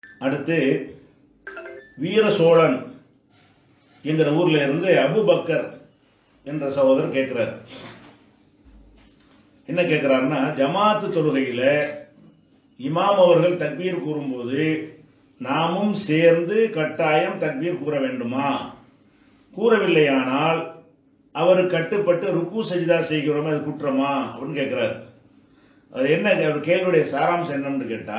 அடுத்து வீர சோழன் என்கிற ஊர்ல இருந்து அபுபக்கர் என்ற சகோதரர் கேட்கிறார் என்ன கேட்கிறாருன்னா ஜமாத்து தொழுகையில இமாம் அவர்கள் தக்பீர் கூறும்போது நாமும் சேர்ந்து கட்டாயம் தக்பீர் கூற வேண்டுமா கூறவில்லையானால் அவர் கட்டுப்பட்டு ருக்கு சஜிதா செய்கிறோம் அது குற்றமா அப்படின்னு கேட்கிறார் அது என்ன அவர் கேள்வியுடைய சாராம்சம் என்னன்னு கேட்டா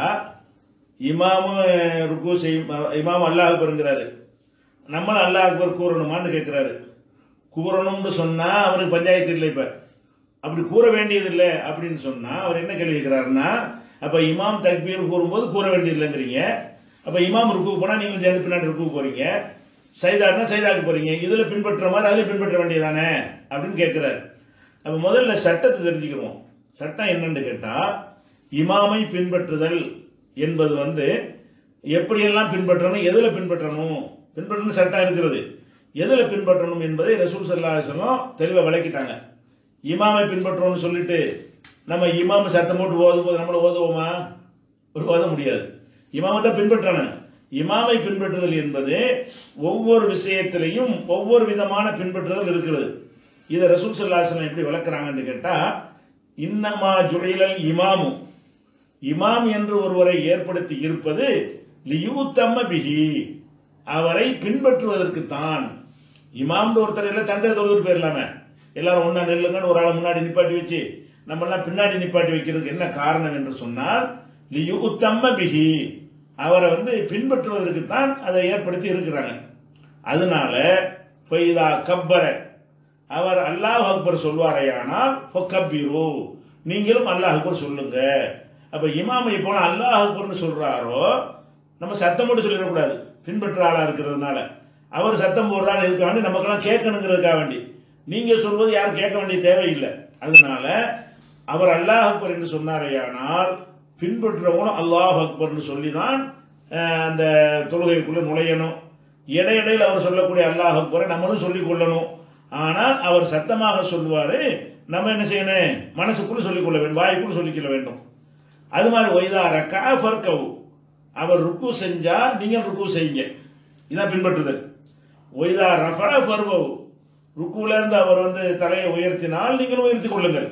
இமாமு ருக்கு செய்யும் இமாம் அல்லாஹ் அக்பருங்கிறாரு நம்மளும் அல்லாஹ் அக்பர் கூறணுமான்னு கேட்கிறாரு கூறணும்னு சொன்னா அவருக்கு பஞ்சாயத்து இல்லை இப்ப அப்படி கூற வேண்டியதில்லை அப்படின்னு சொன்னா அவர் என்ன கேள்வி கேட்கிறாருன்னா அப்ப இமாம் தக்பீர் கூறும்போது கூற வேண்டியதில்லைங்கிறீங்க அப்ப இமாம் ருக்கு போனா நீங்க சேர்ந்து பின்னாடி ருக்கு போறீங்க சைதாட்னா சைதாக்கு போறீங்க இதுல பின்பற்ற மாதிரி அதுல பின்பற்ற வேண்டியதானே அப்படின்னு கேட்கிறாரு அப்ப முதல்ல சட்டத்தை தெரிஞ்சுக்கிறோம் சட்டம் என்னன்னு கேட்டா இமாமை பின்பற்றுதல் என்பது வந்து எப்படியெல்லாம் பின்பற்றணும் எதுல பின்பற்றணும் பின்பற்றணும் சட்டம் இருக்கிறது எதுல பின்பற்றணும் என்பதை ரசூல் சல்லா அலிஸ்லாம் தெளிவாக விளக்கிட்டாங்க இமாமை பின்பற்றணும்னு சொல்லிட்டு நம்ம இமாம சத்தம் போட்டு ஓதும் போது நம்மள ஓதுவோமா ஒரு ஓத முடியாது இமாமை தான் பின்பற்றணும் இமாமை பின்பற்றுதல் என்பது ஒவ்வொரு விஷயத்திலையும் ஒவ்வொரு விதமான பின்பற்றுதல் இருக்கிறது இதை ரசூல் சல்லாசனம் எப்படி விளக்குறாங்கன்னு கேட்டா இன்னமா ஜுழைலல் இமாமு இமாம் என்று ஒருவரை ஏற்படுத்தி இருப்பது லியூத்தம்ம பிஹி அவரை பின்பற்றுவதற்குத்தான் இமாம்னு ஒருத்தர் இல்லை தந்தை தொழுது போயிடலாமே எல்லாரும் ஒன்னா நெல்லுங்கன்னு ஒரு ஆளை முன்னாடி நிப்பாட்டி வச்சு நம்ம எல்லாம் பின்னாடி நிப்பாட்டி வைக்கிறதுக்கு என்ன காரணம் என்று சொன்னால் லியூத்தம்ம பிஹி அவரை வந்து பின்பற்றுவதற்கு தான் அதை ஏற்படுத்தி இருக்கிறாங்க அதனால ஃபைதா கப்பர அவர் அல்லாஹ் அக்பர் சொல்வாரையானால் கப்பீரோ நீங்களும் அல்லாஹ் அக்பர் சொல்லுங்க அப்ப இமாமை போன அல்லாஹ் அக்பர்னு சொல்றாரோ நம்ம சத்தம் போட்டு சொல்லிடக்கூடாது பின்பற்ற ஆளா இருக்கிறதுனால அவர் சத்தம் போடுறாரு எதுக்காண்டி நமக்கெல்லாம் கேட்கணுங்கிறதுக்காக வேண்டி நீங்க சொல்வது யாரும் கேட்க வேண்டிய தேவையில்லை அதனால அவர் அல்லாஹ் அக்பர் என்று சொன்னாரையானால் பின்பற்றுறவங்களும் அல்லாஹ் அக்பர்னு சொல்லி தான் அந்த தொழுகைக்குள்ள நுழையணும் இடையிடையில் அவர் சொல்லக்கூடிய அல்லாஹ் அக்பரை நம்மளும் சொல்லிக் கொள்ளணும் ஆனால் அவர் சத்தமாக சொல்லுவாரு நம்ம என்ன செய்யணும் மனசுக்குள்ள சொல்லிக்கொள்ள வேண்டும் வாய்க்குள்ள சொல்லிக்கொள்ள வேண்டும் அது மாதிரி ஒய்தா ரக்கா ஃபர்கவு அவர் ருக்கு செஞ்சா நீங்கள் ருக்கு செய்யுங்க இதான் பின்பற்றுதல் ஒய்தா ரஃபா ஃபர்வவு ருக்குல இருந்து அவர் வந்து தலையை உயர்த்தினால் நீங்கள் உயர்த்தி கொள்ளுங்கள்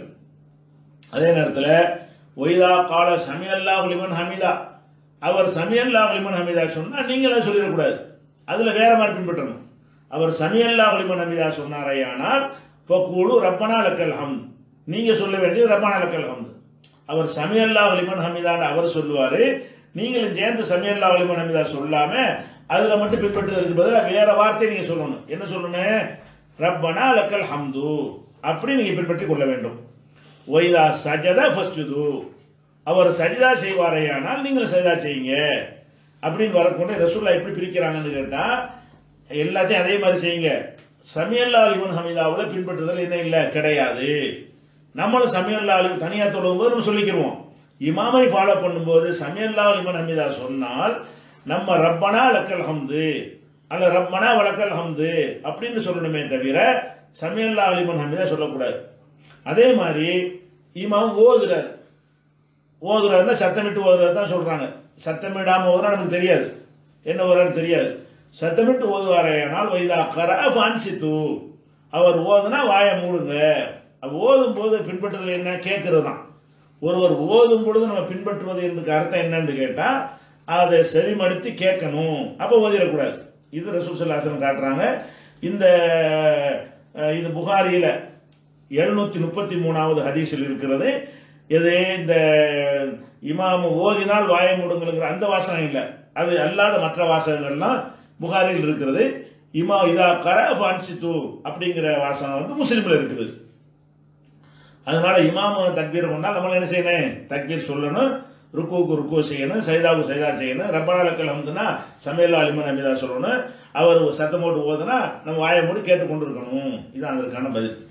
அதே நேரத்தில் ஒய்தா கால சமியல்லா லிமன் ஹமிதா அவர் சமியல்லா லிமன் ஹமிதா சொன்னா நீங்களும் சொல்லிடக்கூடாது அதுல வேற மாதிரி பின்பற்றணும் அவர் சமியல்லா லிமன் ஹமிதா சொன்னாரையானால் ஃபக்கூலு ரப்பனா லக்கல் ஹம் நீங்க சொல்ல வேண்டியது ரப்பனா லக்கல் ஹம் அவர் சமியல்லா லிமன் ஹமிதான்னு அவர் சொல்லுவாரு நீங்களும் சேர்ந்து சமியல்லா லிமன் ஹமிதா சொல்லாம அதுல மட்டும் பின்பற்றுவதற்கு பதிலாக வேற வார்த்தை நீங்க சொல்லணும் என்ன சொல்லணும் ரப்பனா லக்கல் ஹம்து அப்படி நீங்க பின்பற்றி கொள்ள வேண்டும் ஒய்தா சஜதா ஃபஸ்டுது அவர் சஜிதா செய்வாரையானால் நீங்கள் சஜிதா செய்யுங்க அப்படின்னு வரக்கொண்டு ரசூல்லா எப்படி பிரிக்கிறாங்கன்னு கேட்டா எல்லாத்தையும் அதே மாதிரி செய்யுங்க சமியல்லா அலிமன் ஹமீதாவில் பின்பற்றுதல் என்ன இல்லை கிடையாது நம்மளும் சமியல்லா அலி தனியாக தொழும் போது நம்ம சொல்லிக்கிறோம் இமாமை ஃபாலோ பண்ணும்போது சமியல்லா அலிமன் ஹமீதா சொன்னால் நம்ம ரப்பனா லக்கல் ஹம்து அல்ல ரப்பனா வழக்கல் ஹம்து அப்படின்னு சொல்லணுமே தவிர சமியல்லா அலிமன் ஹமீதா சொல்லக்கூடாது அதே மாதிரி இமாம் ஓதுறார் ஓதுறாருன்னா சத்தமிட்டு ஓதுறது தான் சொல்றாங்க சத்தமிடாம ஓதுறா நமக்கு தெரியாது என்ன ஓதுறாரு தெரியாது சத்தமிட்டு ஓதுவாரையானால் வைதா கரா ஃபான்சித்து அவர் ஓதுனா வாயை மூடுங்க ஓதும் போது பின்பற்றுதல் என்ன கேட்கறது தான் ஒருவர் ஓதும் பொழுது நம்ம பின்பற்றுவது என்பதுக்கு அர்த்தம் என்னன்னு கேட்டா அதை செவிமடுத்து கேட்கணும் அப்போ ஓதிடக்கூடாது இது ரசூல் சல்லாசனம் காட்டுறாங்க இந்த இது புகாரியில எழுநூத்தி முப்பத்தி மூணாவது ஹதீஸில் இருக்கிறது இது இந்த இமாம் ஓதினால் வாய மூடுங்கிற அந்த வாசகம் இல்லை அது அல்லாத மற்ற வாசகங்கள்லாம் புகாரில் இருக்கிறது இமா இதா கர ஃபான்சித்து அப்படிங்கிற வாசகம் வந்து முஸ்லீம்ல இருக்குது அதனால இமாம் தக்பீர் கொண்டால் நம்மள என்ன செய்யணும் தக்பீர் சொல்லணும் ருக்குவுக்கு ருக்கு செய்யணும் சைதாவுக்கு சைதா செய்யணும் ரப்பனாலக்கல் அமுதுனா சமையல் அலிமன் அமிதா சொல்லணும் அவர் சத்தம் போட்டு ஓதுனா நம்ம வாயை மூடி கேட்டு கொண்டு இருக்கணும் இதான் அதற்கான பதில்